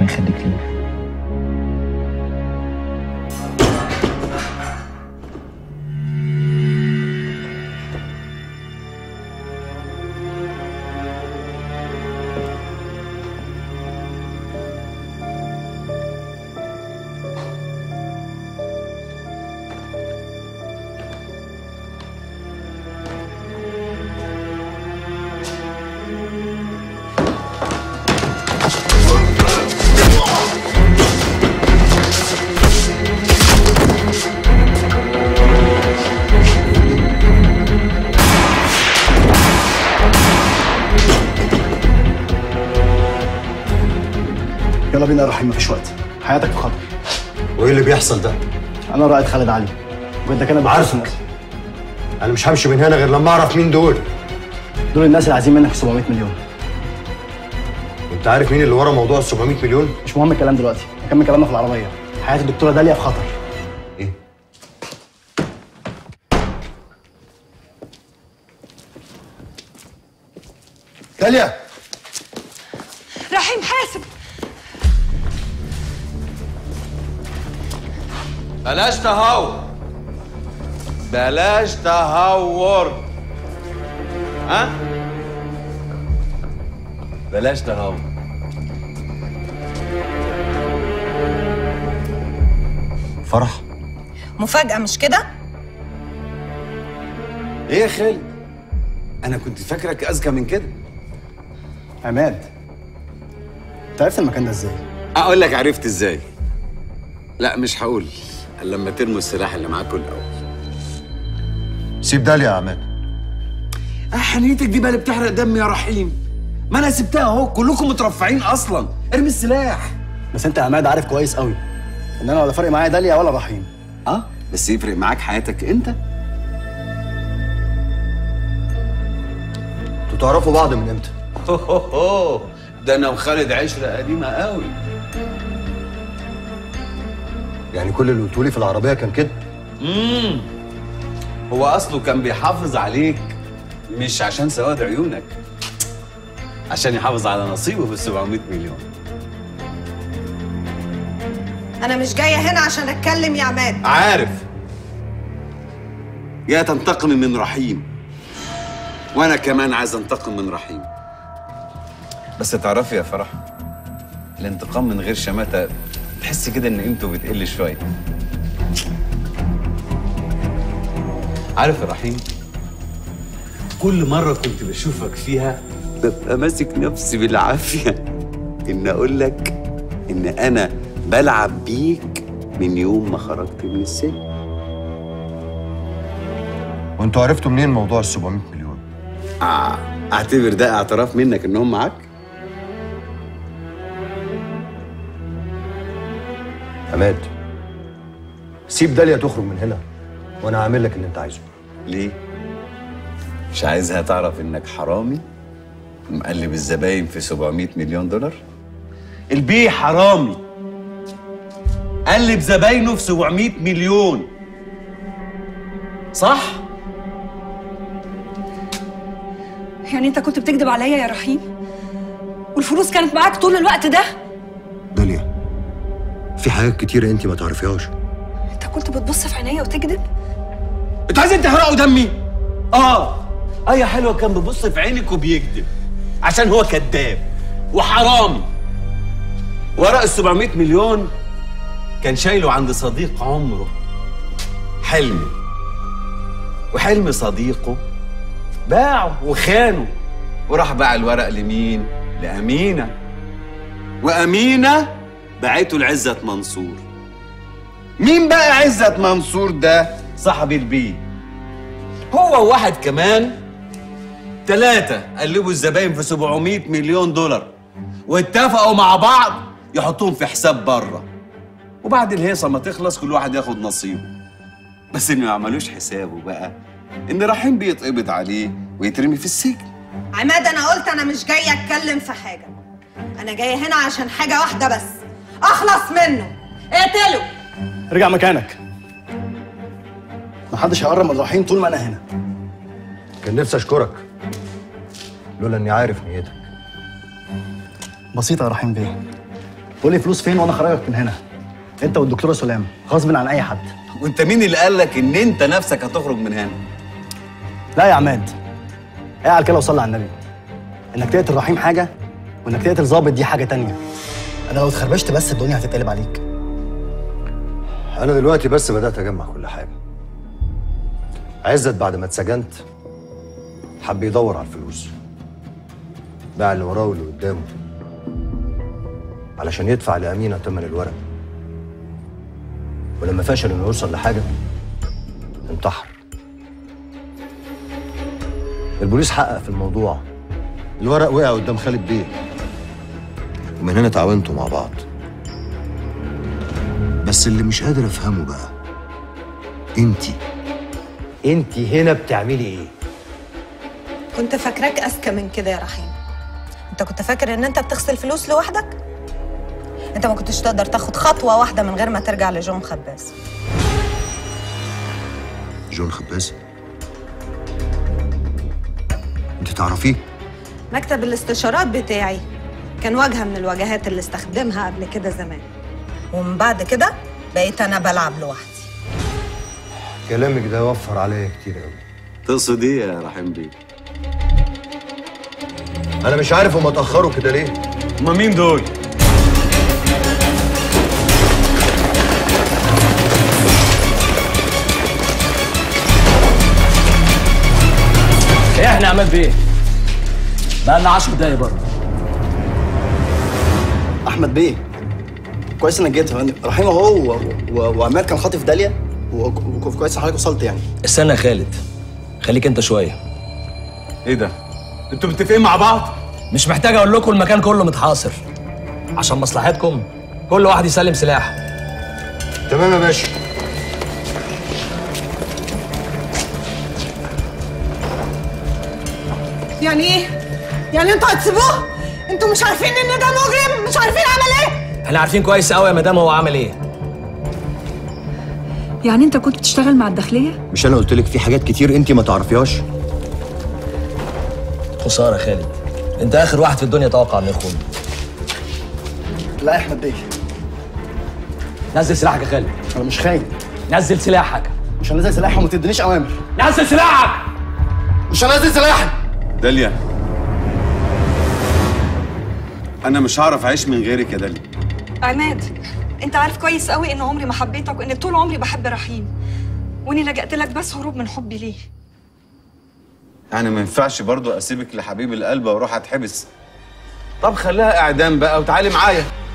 يخليك ليا يلا بينا يا رحيم مفيش وقت حياتك في خطر وايه اللي بيحصل ده؟ انا رائد خالد علي وانت كان عارفك انا مش همشي من هنا غير لما اعرف مين دول دول الناس اللي عايزين منك 700 مليون وانت عارف مين اللي ورا موضوع ال 700 مليون؟ مش مهم الكلام دلوقتي نكمل كلامنا في العربيه حياه الدكتوره داليا في خطر ايه؟ داليا رحيم حاسب بلاش تهور بلاش تهور ها بلاش تهور فرح مفاجأة مش كده؟ ايه يا خالد انا كنت فاكرك اذكى من كده عماد انت عرفت المكان ده ازاي؟ اقول لك عرفت ازاي لا مش هقول الا لما ترموا السلاح اللي معاكم الاول سيب داليا يا عماد حنيتك دي بقى اللي بتحرق دم يا رحيم ما انا سبتها اهو كلكم مترفعين اصلا ارمي السلاح بس انت يا عماد عارف كويس قوي ان انا ولا فارق معايا داليا ولا رحيم اه بس يفرق معاك حياتك انت انتوا تعرفوا بعض من امتى؟ ده انا وخالد عشره قديمه قوي يعني كل اللي قلتولي في العربيه كان كده امم هو اصله كان بيحافظ عليك مش عشان سواد عيونك عشان يحافظ على نصيبه في ال 700 مليون أنا مش جاية هنا عشان أتكلم يا عماد عارف يا تنتقم من رحيم وانا كمان عايز انتقم من رحيم بس تعرفي يا فرح الانتقام من غير شماتة تحس كده ان قيمته بتقل شويه عارف يا رحيم كل مرة كنت بشوفك فيها ببقى ماسك نفسي بالعافية إن أقول لك إن أنا بلعب بيك من يوم ما خرجت من السجن وانتوا عرفتوا منين موضوع ال 700 مليون؟ آه أعتبر ده اعتراف منك إنهم معاك عماد سيب داليا تخرج من هنا وانا هعمل لك اللي انت عايزه ليه؟ مش عايزها تعرف إنك حرامي مقلب الزباين في 700 مليون دولار؟ البيه حرامي قلب زباينه في 700 مليون صح؟ يعني انت كنت بتكذب عليا يا رحيم والفلوس كانت معاك طول الوقت ده داليا في حاجات كتيرة انت ما تعرفيهاش انت كنت بتبص في عينيا وتكذب انتوا عايزين تحرقوا دمي؟ اه اي حلوه كان بيبص في عينك وبيكذب عشان هو كذاب وحرامي ورق ال 700 مليون كان شايله عند صديق عمره حلمي وحلم صديقه باعه وخانه وراح باع الورق لمين؟ لأمينة وأمينة باعته لعزة منصور مين بقى عزة منصور ده؟ صاحب البيت هو وواحد كمان ثلاثة قلبوا الزباين في 700 مليون دولار واتفقوا مع بعض يحطوهم في حساب بره وبعد الهيصة ما تخلص كل واحد ياخد نصيبه بس اللي ما عملوش حسابه بقى ان رحيم بيتقبض عليه ويترمي في السجن عماد أنا قلت أنا مش جاية أتكلم في حاجة أنا جاية هنا عشان حاجة واحدة بس أخلص منه اقتله ارجع مكانك محدش هيقرب من رحيم طول ما انا هنا كان نفسي اشكرك لولا اني عارف نيتك بسيطه يا رحيم بيه تقول لي فلوس فين وانا خرجك من هنا انت والدكتوره سلام غصب عن اي حد وانت مين اللي قال لك ان انت نفسك هتخرج من هنا لا يا عماد اعقل كده وصلي على النبي انك تقتل رحيم حاجه وانك تقتل ظابط دي حاجه تانية انا لو اتخربشت بس الدنيا هتتقلب عليك انا دلوقتي بس بدات اجمع كل حاجه عزت بعد ما اتسجنت حب يدور على الفلوس باع اللي وراه واللي قدامه علشان يدفع لأمينة تمن الورق ولما فشل انه يوصل لحاجه انتحر البوليس حقق في الموضوع الورق وقع قدام خالد بيه ومن هنا تعاونتوا مع بعض بس اللي مش قادر افهمه بقى انتي انتي هنا بتعملي ايه كنت فاكراك اذكى من كده يا رحيم انت كنت فاكر ان انت بتغسل فلوس لوحدك انت ما كنتش تقدر تاخد خطوه واحده من غير ما ترجع لجون خباز جون خباز انت تعرفيه مكتب الاستشارات بتاعي كان واجهه من الواجهات اللي استخدمها قبل كده زمان ومن بعد كده بقيت انا بلعب لوحدي كلامك ده وفر عليا كتير قوي تقصد ايه يا رحيم بيه؟ انا مش عارف هما اتاخروا كده ليه هما مين دول؟ احنا يا عماد بيه بقى لنا 10 دقايق برضه احمد بيه كويس انك جيت رحيم اهو و- و- وعماد كان خاطف داليا و- وكويس إن حضرتك وصلت يعني استنى يا خالد خليك انت شويه ايه ده؟ انتوا متفقين مع بعض؟ مش محتاج اقول لكم المكان كله متحاصر عشان مصلحتكم كل واحد يسلم سلاحه تمام يا باشا يعني ايه يعني انتوا هتسيبوه انتوا مش عارفين ان ده مجرم مش عارفين عمل ايه احنا عارفين كويس قوي يا مدام هو عمل ايه يعني انت كنت بتشتغل مع الداخليه مش انا قلت لك في حاجات كتير انت ما تعرفيهاش خساره يا خالد انت اخر واحد في الدنيا توقع انه يخون لا يا احمد بيه نزل سلاحك يا خالد انا مش خاين نزل سلاحك مش هنزل سلاحي وما تدينيش اوامر نزل سلاحك مش هنزل سلاحي داليا انا مش هعرف اعيش من غيرك يا داليا عماد انت عارف كويس قوي ان عمري ما حبيتك وان طول عمري بحب رحيم واني لجأت لك بس هروب من حبي ليه يعني ما ينفعش برضو اسيبك لحبيب القلب واروح اتحبس طب خليها اعدام بقى وتعالي معايا